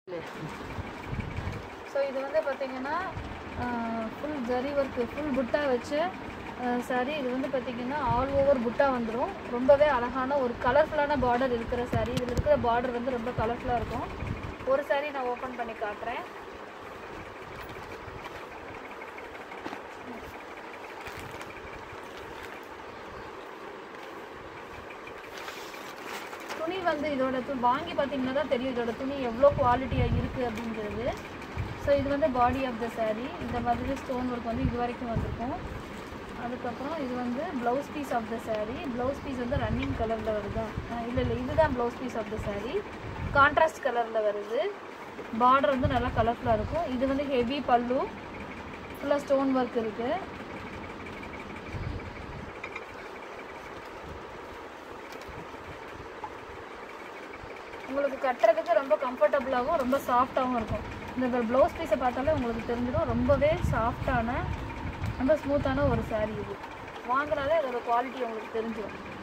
so இது வந்து பார்த்தீங்கன்னா ஃபுல் ஜரி ஒர்க்கு ஃபுல் புட்டா வச்சு சாரி இது வந்து பார்த்தீங்கன்னா ஆல் ஓவர் புட்டா வந்துடும் ரொம்பவே அழகான ஒரு கலர்ஃபுல்லான பார்டர் இருக்கிற சாரி இதில் இருக்கிற பார்டர் வந்து ரொம்ப கலர்ஃபுல்லாக இருக்கும் ஒரு சாரி நான் ஓப்பன் பண்ணி காட்டுறேன் துணி வந்து இதோட து வாங்கி பார்த்தீங்கன்னா தான் தெரியும் இதோட துணி எவ்வளோ குவாலிட்டியாக இருக்குது அப்படிங்கிறது ஸோ இது வந்து பாடி ஆஃப் த saree இந்த மாதிரி ஸ்டோன் ஒர்க் வந்து இது வரைக்கும் வந்திருக்கும் அதுக்கப்புறம் இது வந்து blouse piece of the saree blouse piece வந்து ரன்னிங் கலரில் வருதா இல்லை இல்லை இதுதான் blouse piece of the saree contrast கலரில் வருது பார்டர் வந்து நல்லா கலர்ஃபுல்லாக இருக்கும் இது வந்து ஹெவி பல்லு ஃபுல்லாக ஸ்டோன் ஒர்க் இருக்குது உங்களுக்கு கட்டுறதுக்கு ரொம்ப கம்ஃபர்டபுளாகவும் ரொம்ப சாஃப்டாகவும் இருக்கும் இந்த ப்ளவுஸ் பீஸை பார்த்தாலே உங்களுக்கு தெரிஞ்சிடும் ரொம்பவே சாஃப்டான ரொம்ப ஸ்மூத்தான ஒரு saree இது வாங்கினாலே அதோட குவாலிட்டி உங்களுக்கு தெரிஞ்சிடும்